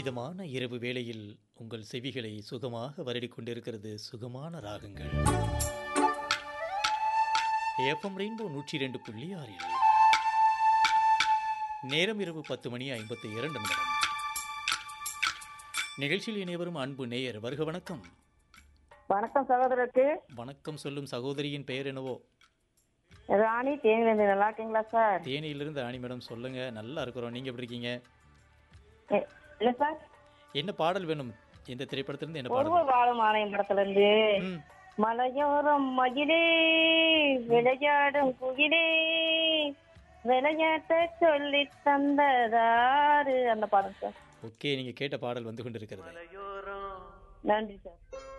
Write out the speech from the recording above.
இதமான இரவு வேளையில் உங்கள் செவிகளை சுகமாக வருடிக் கொண்டிருக்கிறது சுகமான ராகங்கள் ஏப்பம் ரெயின்போ நூற்றி இரண்டு புள்ளி ஆறில் நேரம் இரவு பத்து மணி ஐம்பத்தி இரண்டு நிமிடம் நிகழ்ச்சியில் இணைவரும் அன்பு நேயர் வருக வணக்கம் வணக்கம் சகோதரருக்கு வணக்கம் சொல்லும் சகோதரியின் பெயர் என்னவோ ராணி தேனிலேருந்து நல்லா இருக்கீங்களா சார் தேனியிலிருந்து ஆணி மேடம் சொல்லுங்க நல்லா இருக்கிறோம் நீங்க எப்படி இருக்கீங்க எ- இல்ல சார் என்ன பாடல் வேணும் இந்த திரைப்படத்திலிருந்து என்ன பாடல் ஒருவர் வாழும் ஆலயம் படத்துல இருந்து ம் மலையோரம் மகிழே விளையாடும் குயிலே விளையாட்ட சொல்லி தந்ததாரு அந்த பாடம் சார் ஓகே நீங்க கேட்ட பாடல் வந்து கொண்டிருக்கிறது நன்றி சார்